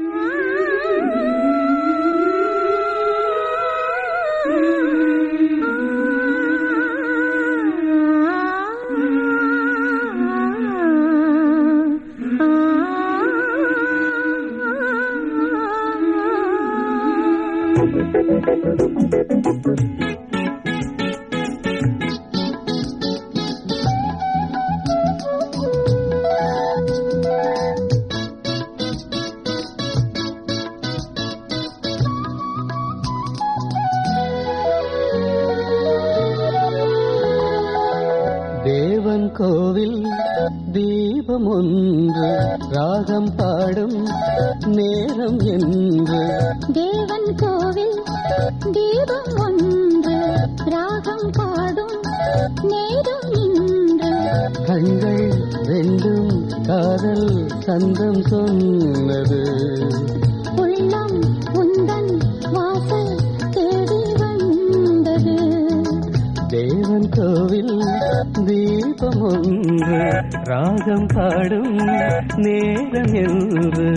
தேவன் கோவில் தீபம் ஒன்று ராகம் பாடும் நேரம் என்று தேவன் கோவில் தீபம் ஒன்று ராகம் பாடும் நேரம் இன்று கண்கள் ரெண்டும் காதல் சந்தம் சொன்னது உள்ளம் உந்தன் வாசல் தேடி வந்தது தேவன் கோவில் தீபம் ஒன்று ராகம் பாடும் நேரம் என்று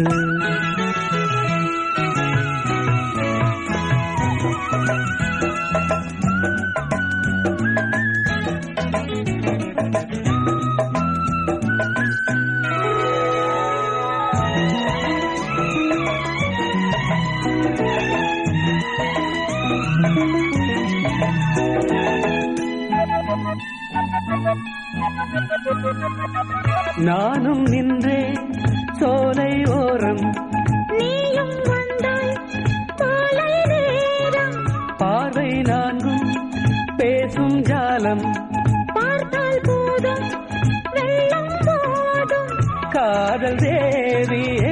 நானும் நின்றேன் சோலை ஓரம் நீயும் வந்தாய் மாலை நேரம் பார்வை நான்கும் பேசும் ஜாலம் பார்த்தால் போதும் வெள்ளம் போதும் காதல் தேவியே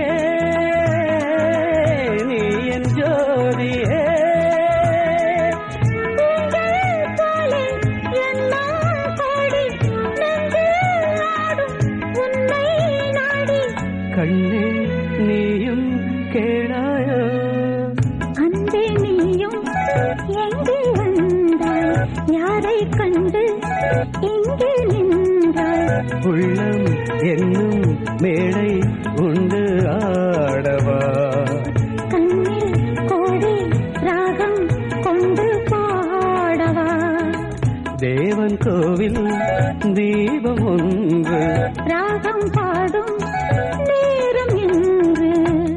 நீ என் ஜோதியே உங்கள் போலே எல்லாம் பாடி நெஞ்சில் ஆடும் உன்னை நாடி கண்ணே நீயும் கேளாயோ அன்பே நீயும் எங்கே வந்தாய் யாரை கண்டு எங்கே நின்றாய் உள்ளம் என்னும் மேடை உண்டு ஆடவா கண்ணில் கோடி ராகம் கொண்டு பாடவா தேவன் கோவில் தீபம் ஒன்று ராகம் பாடும் நேரம் என்று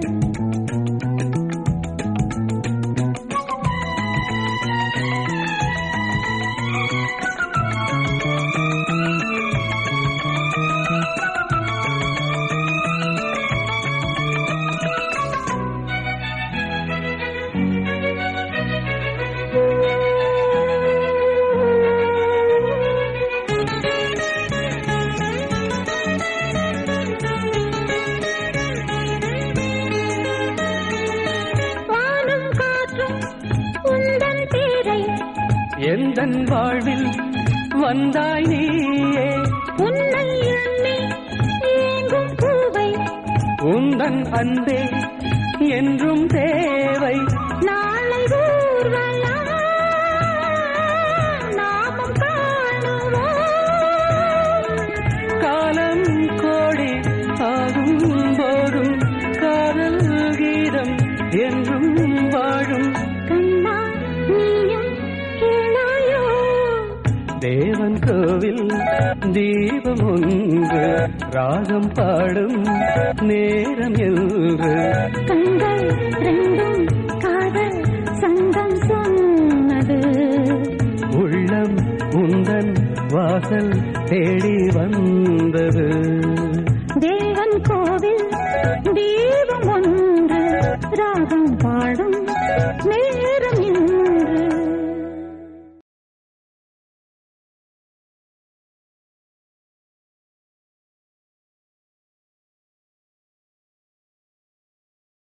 வானம் காற்றும் உந்தன் பேரை எந்தன் வாழ்வில் வந்தாய் நீயே உன்னை எண்ணி ஏங்கும் பூவை உந்தன் அன்பே என்றும் தேவை நாளை ஊர்வலம் நாமும் காணுவோம் காலம் கோடி ஆகும் போதும் காதல் கீதம் என்றும் வாழும் கண்ணா நீயும் கேளாயோ தேவன் கோவில் தீபம் ஒன்று ராகம் பாடும் நேரம் என்று கண்கள் ரெண்டும் காதல் சங்கம் சொன்னது உள்ளம் உந்தன் வாசல் தேடி வந்தது தேவன் கோவில் தீபம் ஒன்று ராகம் பாடும்